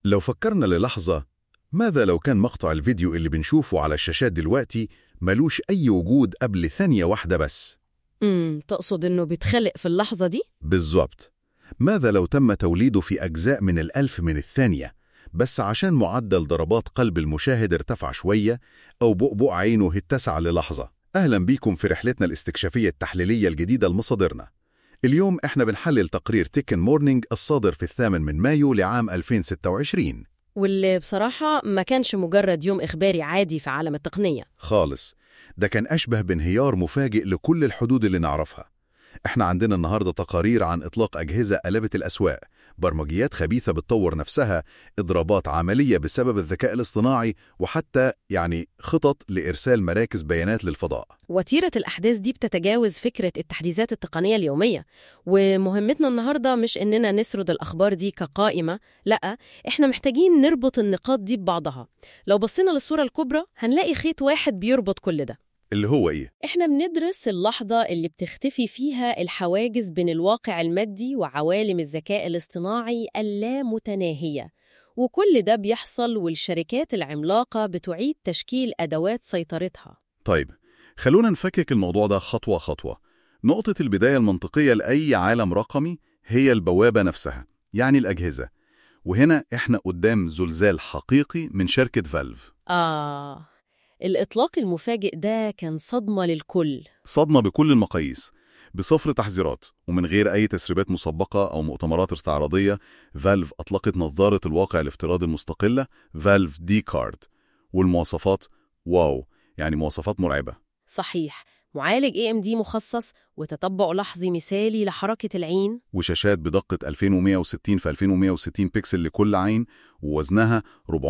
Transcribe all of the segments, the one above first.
لو فكرنا للحظة ماذا لو كان مقطع الفيديو اللي بنشوفه على الشاشات دلوقتي ملوش أي وجود قبل ثانية واحدة بس امم تقصد إنه بيتخلق في اللحظة دي؟ بالظبط ماذا لو تم توليده في أجزاء من الألف من الثانية بس عشان معدل ضربات قلب المشاهد ارتفع شوية أو بؤبؤ عينه اتسع للحظة أهلا بيكم في رحلتنا الاستكشافية التحليلية الجديدة لمصادرنا اليوم احنا بنحلل تقرير تيكن مورنينج الصادر في الثامن من مايو لعام 2026 واللي بصراحة ما كانش مجرد يوم إخباري عادي في عالم التقنية خالص ده كان أشبه بانهيار مفاجئ لكل الحدود اللي نعرفها احنا عندنا النهاردة تقارير عن إطلاق أجهزة قلبت الأسواق برمجيات خبيثة بتطور نفسها إضرابات عملية بسبب الذكاء الاصطناعي وحتى يعني خطط لإرسال مراكز بيانات للفضاء وتيرة الأحداث دي بتتجاوز فكرة التحديثات التقنية اليومية ومهمتنا النهاردة مش إننا نسرد الأخبار دي كقائمة لأ إحنا محتاجين نربط النقاط دي ببعضها لو بصينا للصورة الكبرى هنلاقي خيط واحد بيربط كل ده اللي هو إيه؟ إحنا بندرس اللحظة اللي بتختفي فيها الحواجز بين الواقع المادي وعوالم الذكاء الاصطناعي اللامتناهية وكل ده بيحصل والشركات العملاقة بتعيد تشكيل أدوات سيطرتها طيب خلونا نفكك الموضوع ده خطوة خطوة نقطة البداية المنطقية لأي عالم رقمي هي البوابة نفسها يعني الأجهزة وهنا إحنا قدام زلزال حقيقي من شركة فالف آه الإطلاق المفاجئ ده كان صدمة للكل صدمة بكل المقاييس بصفر تحذيرات ومن غير أي تسريبات مسبقة أو مؤتمرات استعراضية فالف أطلقت نظارة الواقع الافتراضي المستقلة فالف دي كارد والمواصفات واو يعني مواصفات مرعبة صحيح معالج AMD مخصص وتتبع لحظي مثالي لحركة العين وشاشات بدقة 2160 في 2160 بكسل لكل عين ووزنها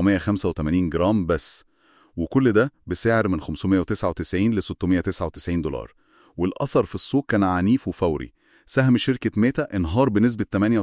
485 جرام بس وكل ده بسعر من 599 ل 699 دولار والأثر في السوق كان عنيف وفوري سهم شركة ميتا انهار بنسبة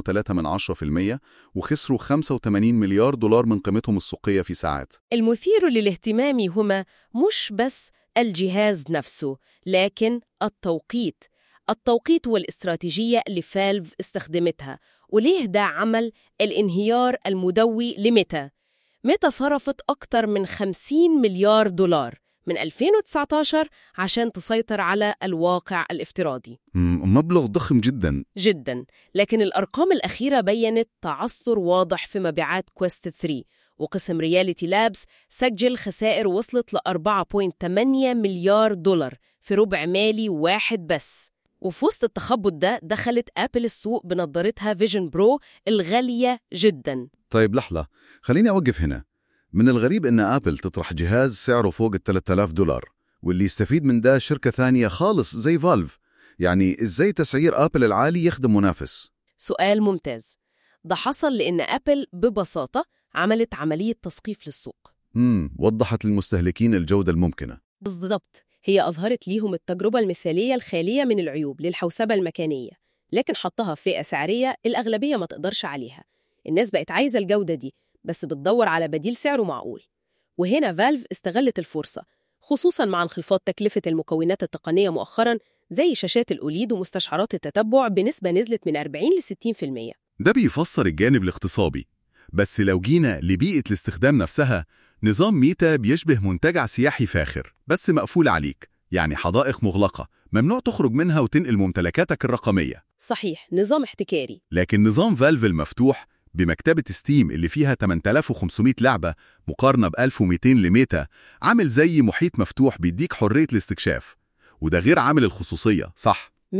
8.3% وخسروا 85 مليار دولار من قيمتهم السوقية في ساعات المثير للاهتمام هما مش بس الجهاز نفسه لكن التوقيت التوقيت والاستراتيجية اللي فالف استخدمتها وليه ده عمل الانهيار المدوي لميتا ميتا صرفت أكتر من 50 مليار دولار من 2019 عشان تسيطر على الواقع الافتراضي م- مبلغ ضخم جدا جدا لكن الأرقام الأخيرة بيّنت تعثر واضح في مبيعات كويست 3 وقسم رياليتي لابس سجل خسائر وصلت ل 4.8 مليار دولار في ربع مالي واحد بس وفي وسط التخبط ده دخلت أبل السوق بنظارتها فيجن برو الغالية جدا طيب لحظة خليني أوقف هنا من الغريب إن أبل تطرح جهاز سعره فوق ال 3000 دولار واللي يستفيد من ده شركة ثانية خالص زي فالف يعني إزاي تسعير أبل العالي يخدم منافس؟ سؤال ممتاز ده حصل لأن أبل ببساطة عملت عملية تسقيف للسوق مم. وضحت للمستهلكين الجودة الممكنة بالضبط هي أظهرت ليهم التجربة المثالية الخالية من العيوب للحوسبة المكانية لكن حطها في فئة سعرية الأغلبية ما تقدرش عليها الناس بقت عايزة الجودة دي بس بتدور على بديل سعره معقول وهنا فالف استغلت الفرصة خصوصا مع انخفاض تكلفة المكونات التقنية مؤخرا زي شاشات الأوليد ومستشعرات التتبع بنسبة نزلت من 40 ل 60% ده بيفسر الجانب الاقتصابي بس لو جينا لبيئة الاستخدام نفسها نظام ميتا بيشبه منتجع سياحي فاخر بس مقفول عليك يعني حدائق مغلقة ممنوع تخرج منها وتنقل ممتلكاتك الرقمية صحيح نظام احتكاري لكن نظام فالف المفتوح بمكتبة ستيم اللي فيها 8500 لعبة مقارنة ب 1200 لميتا عامل زي محيط مفتوح بيديك حرية الاستكشاف وده غير عامل الخصوصية صح 100%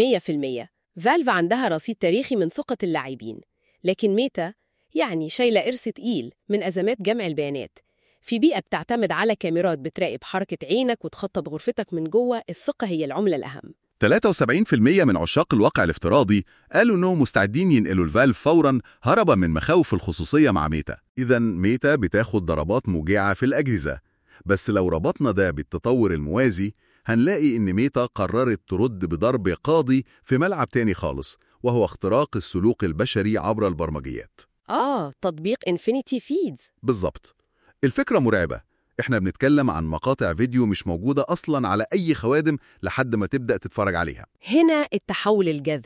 فالف عندها رصيد تاريخي من ثقة اللاعبين لكن ميتا يعني شايلة إرث تقيل من أزمات جمع البيانات في بيئة بتعتمد على كاميرات بتراقب حركة عينك وتخطب غرفتك من جوه الثقة هي العملة الأهم 73% من عشاق الواقع الافتراضي قالوا انهم مستعدين ينقلوا الفالف فورا هربا من مخاوف الخصوصية مع ميتا إذا ميتا بتاخد ضربات موجعة في الأجهزة بس لو ربطنا ده بالتطور الموازي هنلاقي إن ميتا قررت ترد بضرب قاضي في ملعب تاني خالص وهو اختراق السلوك البشري عبر البرمجيات آه تطبيق انفينيتي فيدز بالظبط الفكرة مرعبة احنا بنتكلم عن مقاطع فيديو مش موجودة أصلا على أي خوادم لحد ما تبدأ تتفرج عليها هنا التحول الجذري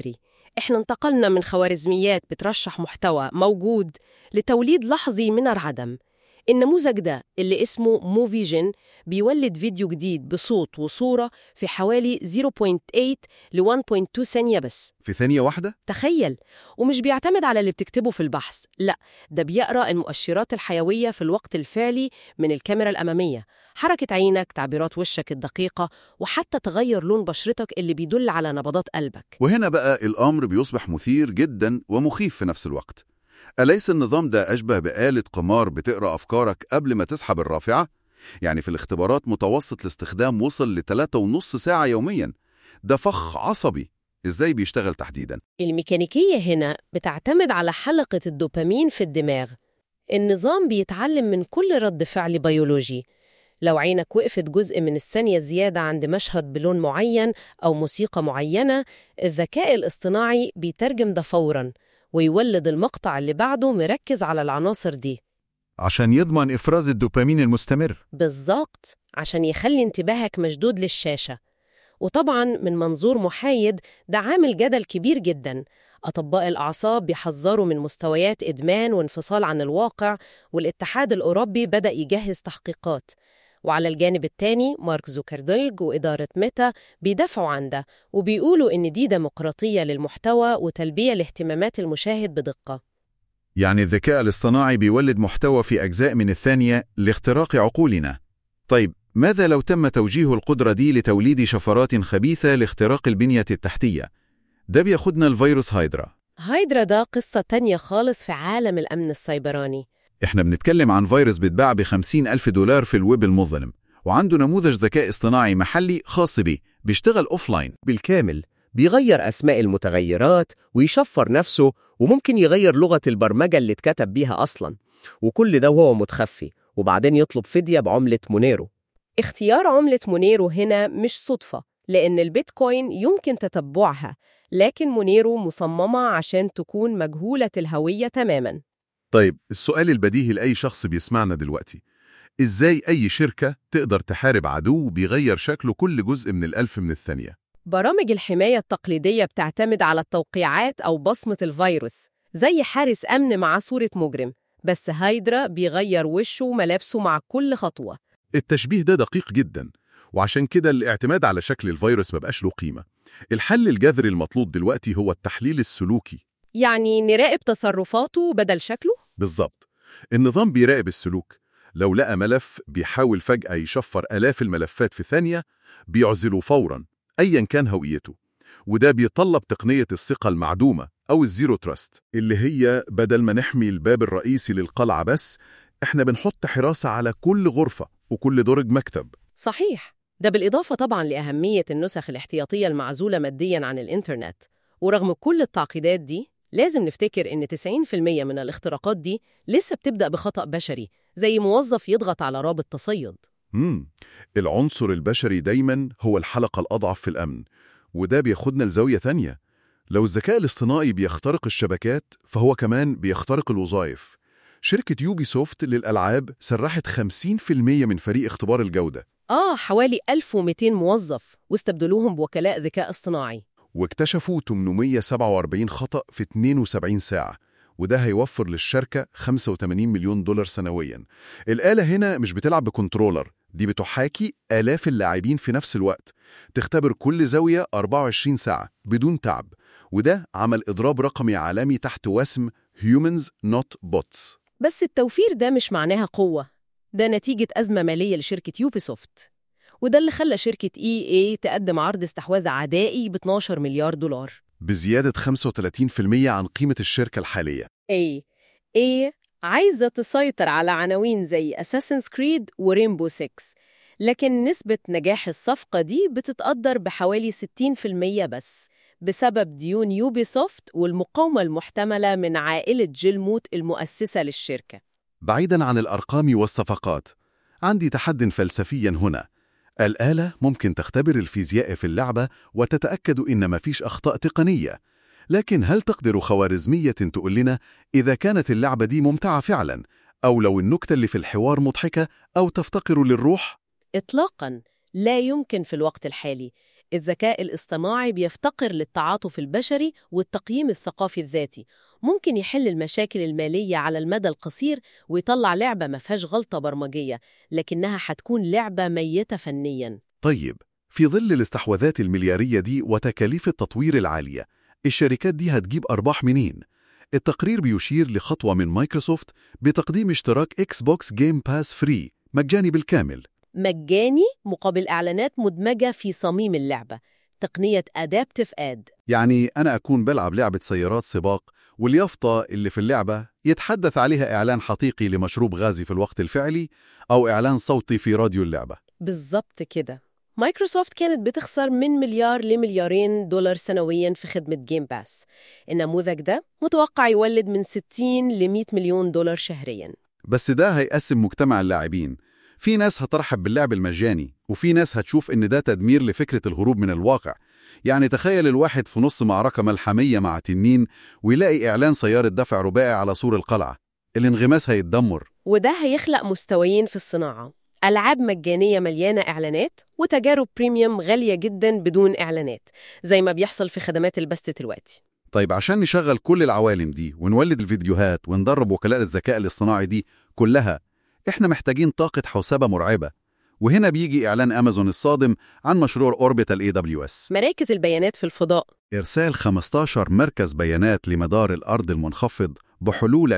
إحنا انتقلنا من خوارزميات بترشح محتوى موجود لتوليد لحظي من العدم النموذج ده اللي اسمه موفيجن بيولد فيديو جديد بصوت وصورة في حوالي 0.8 ل 1.2 ثانية بس في ثانية واحدة؟ تخيل ومش بيعتمد على اللي بتكتبه في البحث لا ده بيقرأ المؤشرات الحيوية في الوقت الفعلي من الكاميرا الأمامية حركة عينك تعبيرات وشك الدقيقة وحتى تغير لون بشرتك اللي بيدل على نبضات قلبك وهنا بقى الأمر بيصبح مثير جدا ومخيف في نفس الوقت أليس النظام ده أشبه بآلة قمار بتقرأ أفكارك قبل ما تسحب الرافعة؟ يعني في الاختبارات متوسط الاستخدام وصل لثلاثة ونص ساعة يوميا ده فخ عصبي إزاي بيشتغل تحديدا؟ الميكانيكية هنا بتعتمد على حلقة الدوبامين في الدماغ النظام بيتعلم من كل رد فعل بيولوجي لو عينك وقفت جزء من الثانية زيادة عند مشهد بلون معين أو موسيقى معينة الذكاء الاصطناعي بيترجم ده فوراً ويولد المقطع اللي بعده مركز على العناصر دي عشان يضمن إفراز الدوبامين المستمر بالظبط عشان يخلي انتباهك مشدود للشاشة وطبعا من منظور محايد ده عامل جدل كبير جدا أطباء الأعصاب بيحذروا من مستويات إدمان وانفصال عن الواقع والاتحاد الأوروبي بدأ يجهز تحقيقات وعلى الجانب الثاني مارك زوكردلج وإدارة ميتا بيدافعوا عن ده وبيقولوا إن دي ديمقراطية للمحتوى وتلبية لاهتمامات المشاهد بدقة يعني الذكاء الاصطناعي بيولد محتوى في أجزاء من الثانية لاختراق عقولنا طيب ماذا لو تم توجيه القدرة دي لتوليد شفرات خبيثة لاختراق البنية التحتية؟ ده بياخدنا الفيروس هايدرا هايدرا ده قصة تانية خالص في عالم الأمن السيبراني احنا بنتكلم عن فيروس بيتباع ب ألف دولار في الويب المظلم وعنده نموذج ذكاء اصطناعي محلي خاص بيه بيشتغل أوفلاين بالكامل بيغير أسماء المتغيرات ويشفر نفسه وممكن يغير لغة البرمجة اللي اتكتب بيها أصلاً وكل ده وهو متخفي وبعدين يطلب فدية بعملة مونيرو اختيار عملة مونيرو هنا مش صدفة لأن البيتكوين يمكن تتبعها لكن مونيرو مصممة عشان تكون مجهولة الهوية تماماً طيب السؤال البديهي لأي شخص بيسمعنا دلوقتي إزاي أي شركة تقدر تحارب عدو بيغير شكله كل جزء من الألف من الثانية؟ برامج الحماية التقليدية بتعتمد على التوقيعات أو بصمة الفيروس زي حارس أمن مع صورة مجرم بس هايدرا بيغير وشه وملابسه مع كل خطوة التشبيه ده دقيق جدا وعشان كده الاعتماد على شكل الفيروس مبقاش له قيمة الحل الجذري المطلوب دلوقتي هو التحليل السلوكي يعني نراقب تصرفاته بدل شكله؟ بالظبط النظام بيراقب السلوك لو لقى ملف بيحاول فجأة يشفر آلاف الملفات في ثانية بيعزله فوراً أيا كان هويته وده بيطلب تقنية الثقة المعدومة أو الزيرو تراست اللي هي بدل ما نحمي الباب الرئيسي للقلعة بس احنا بنحط حراسة على كل غرفة وكل درج مكتب صحيح ده بالإضافة طبعا لأهمية النسخ الاحتياطية المعزولة ماديا عن الإنترنت ورغم كل التعقيدات دي لازم نفتكر إن 90% من الاختراقات دي لسه بتبدأ بخطأ بشري زي موظف يضغط على رابط تصيد مم. العنصر البشري دايما هو الحلقة الأضعف في الأمن وده بياخدنا لزاوية ثانية لو الذكاء الاصطناعي بيخترق الشبكات فهو كمان بيخترق الوظائف شركة يوبي سوفت للألعاب سرحت 50% من فريق اختبار الجودة آه حوالي 1200 موظف واستبدلوهم بوكلاء ذكاء اصطناعي واكتشفوا 847 خطأ في 72 ساعة وده هيوفر للشركة 85 مليون دولار سنويا الآلة هنا مش بتلعب بكنترولر دي بتحاكي آلاف اللاعبين في نفس الوقت تختبر كل زاوية 24 ساعة بدون تعب وده عمل إضراب رقمي عالمي تحت وسم Humans Not Bots بس التوفير ده مش معناها قوة ده نتيجة أزمة مالية لشركة يوبيسوفت وده اللي خلى شركة اي اي تقدم عرض استحواذ عدائي ب 12 مليار دولار بزيادة 35% عن قيمة الشركة الحالية اي اي عايزة تسيطر على عناوين زي أساسنز كريد وريمبو 6 لكن نسبة نجاح الصفقة دي بتتقدر بحوالي 60% بس بسبب ديون يوبيسوفت والمقاومة المحتملة من عائلة جيلموت المؤسسة للشركة بعيداً عن الأرقام والصفقات عندي تحد فلسفياً هنا الآلة ممكن تختبر الفيزياء في اللعبة وتتأكد إن مفيش أخطاء تقنية لكن هل تقدر خوارزمية تقول لنا إذا كانت اللعبة دي ممتعة فعلاً أو لو النكتة اللي في الحوار مضحكة أو تفتقر للروح؟ إطلاقاً لا يمكن في الوقت الحالي الذكاء الاصطناعي بيفتقر للتعاطف البشري والتقييم الثقافي الذاتي ممكن يحل المشاكل المالية على المدى القصير ويطلع لعبة ما فيهاش غلطة برمجية لكنها حتكون لعبة ميتة فنياً طيب في ظل الاستحواذات المليارية دي وتكاليف التطوير العالية الشركات دي هتجيب أرباح منين؟ التقرير بيشير لخطوة من مايكروسوفت بتقديم اشتراك إكس بوكس جيم باس فري مجاني بالكامل مجاني مقابل إعلانات مدمجة في صميم اللعبة تقنية Adaptive Ad يعني أنا أكون بلعب لعبة سيارات سباق واليافطة اللي في اللعبة يتحدث عليها إعلان حقيقي لمشروب غازي في الوقت الفعلي أو إعلان صوتي في راديو اللعبة بالظبط كده مايكروسوفت كانت بتخسر من مليار لمليارين دولار سنويا في خدمة جيم باس النموذج ده متوقع يولد من 60 ل 100 مليون دولار شهريا بس ده هيقسم مجتمع اللاعبين في ناس هترحب باللعب المجاني وفي ناس هتشوف إن ده تدمير لفكرة الهروب من الواقع يعني تخيل الواحد في نص معركة ملحمية مع تنين ويلاقي إعلان سيارة دفع رباعي على سور القلعة الانغماس هيتدمر وده هيخلق مستويين في الصناعة ألعاب مجانية مليانة إعلانات وتجارب بريميوم غالية جدا بدون إعلانات زي ما بيحصل في خدمات البث دلوقتي طيب عشان نشغل كل العوالم دي ونولد الفيديوهات وندرب وكلاء الذكاء الاصطناعي دي كلها احنا محتاجين طاقة حوسبة مرعبة وهنا بيجي إعلان أمازون الصادم عن مشروع أوربيتال اي دبليو اس مراكز البيانات في الفضاء إرسال 15 مركز بيانات لمدار الأرض المنخفض بحلول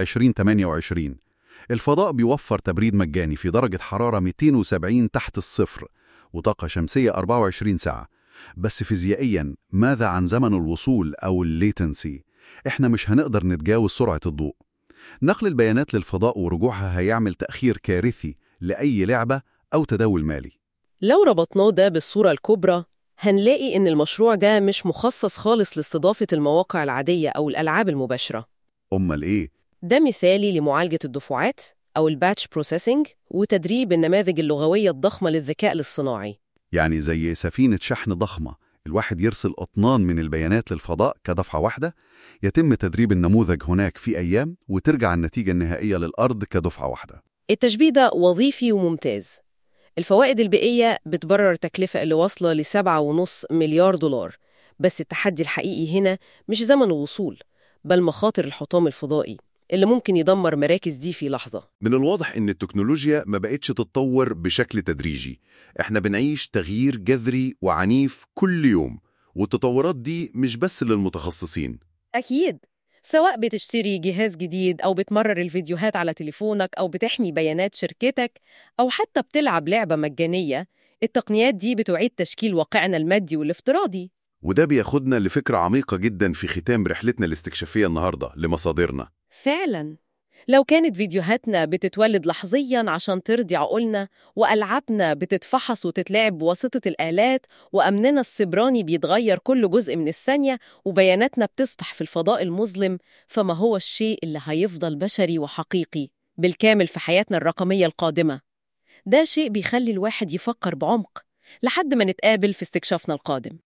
2028 الفضاء بيوفر تبريد مجاني في درجة حرارة 270 تحت الصفر وطاقة شمسية 24 ساعة بس فيزيائيا ماذا عن زمن الوصول أو الليتنسي؟ إحنا مش هنقدر نتجاوز سرعة الضوء نقل البيانات للفضاء ورجوعها هيعمل تأخير كارثي لأي لعبة أو تداول مالي لو ربطناه ده بالصورة الكبرى هنلاقي إن المشروع ده مش مخصص خالص لاستضافة المواقع العادية أو الألعاب المباشرة أمال إيه؟ ده مثالي لمعالجة الدفعات أو الباتش بروسيسنج وتدريب النماذج اللغوية الضخمة للذكاء الاصطناعي يعني زي سفينة شحن ضخمة الواحد يرسل أطنان من البيانات للفضاء كدفعة واحدة يتم تدريب النموذج هناك في أيام وترجع النتيجة النهائية للأرض كدفعة واحدة التشبيه ده وظيفي وممتاز الفوائد البيئية بتبرر التكلفة اللي واصلة لسبعة ونص مليار دولار بس التحدي الحقيقي هنا مش زمن الوصول بل مخاطر الحطام الفضائي اللي ممكن يدمر مراكز دي في لحظة من الواضح إن التكنولوجيا ما بقتش تتطور بشكل تدريجي إحنا بنعيش تغيير جذري وعنيف كل يوم والتطورات دي مش بس للمتخصصين أكيد سواء بتشتري جهاز جديد أو بتمرر الفيديوهات على تليفونك أو بتحمي بيانات شركتك أو حتى بتلعب لعبة مجانية التقنيات دي بتعيد تشكيل واقعنا المادي والافتراضي وده بياخدنا لفكرة عميقة جدا في ختام رحلتنا الاستكشافية النهاردة لمصادرنا فعلا لو كانت فيديوهاتنا بتتولد لحظيا عشان ترضي عقولنا وألعابنا بتتفحص وتتلعب بواسطة الآلات وأمننا السبراني بيتغير كل جزء من الثانية وبياناتنا بتسطح في الفضاء المظلم فما هو الشيء اللي هيفضل بشري وحقيقي بالكامل في حياتنا الرقمية القادمة ده شيء بيخلي الواحد يفكر بعمق لحد ما نتقابل في استكشافنا القادم